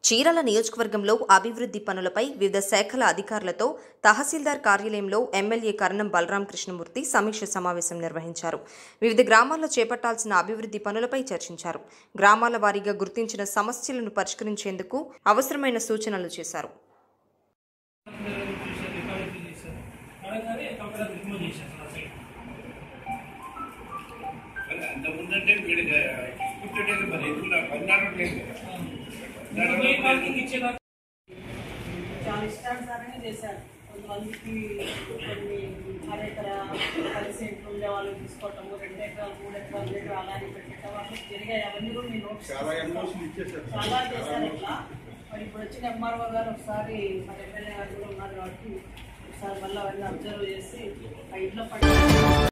చీరాల నియోజకవర్గంలో అభివృద్ధి పనులపై వివిధ శాఖల అధికారులతో తహసీల్దార్ కార్యాలయంలో ఎమ్మెల్యే కరణం బలరాం కృష్ణమూర్తి సమీక్ష సమావేశం నిర్వహించారు వివిధ గ్రామాల్లో చేపట్టాల్సిన అభివృద్ధి పనులపై చర్చించారు గ్రామాల వారీగా గుర్తించిన సమస్యలను పరిష్కరించేందుకు అవసరమైన సూచనలు చేశారు చేశారు రికార్డు చేశారు అనగానే కంప్యూటర్ రిమూవ్ చేశారు నా సైడ్ మరి అంతకుముందంటే వీడు కూర్చోటే మరి ఎందుకు నాకు పద్నాలుగు లేదు మీ పార్టీకి ఇచ్చేదా చాలా ఇష్టానుసారంగా చేశారు కొంతమందికి కొన్ని అరెకర పది సెంట్లు ఉండే వాళ్ళు తీసుకోవటము రెండు ఎకరాలు మూడు ఎకరాలు రెండు అలానే పెట్టడం అట్లా జరిగాయి అవన్నీ కూడా నేను నోట్ చాలా ఎమోషన్ ఇచ్చేసారు చాలా చేశారు ఇట్లా మరి ఇప్పుడు వచ్చిన ఎంఆర్ఓ గారు ఒకసారి మన ఎమ్మెల్యే గారు కూడా ఉన్నారు కాబట్టి ఒకసారి మళ్ళీ అవన్నీ అబ్జర్వ్ చేసి ఆ ఇంట్లో పడి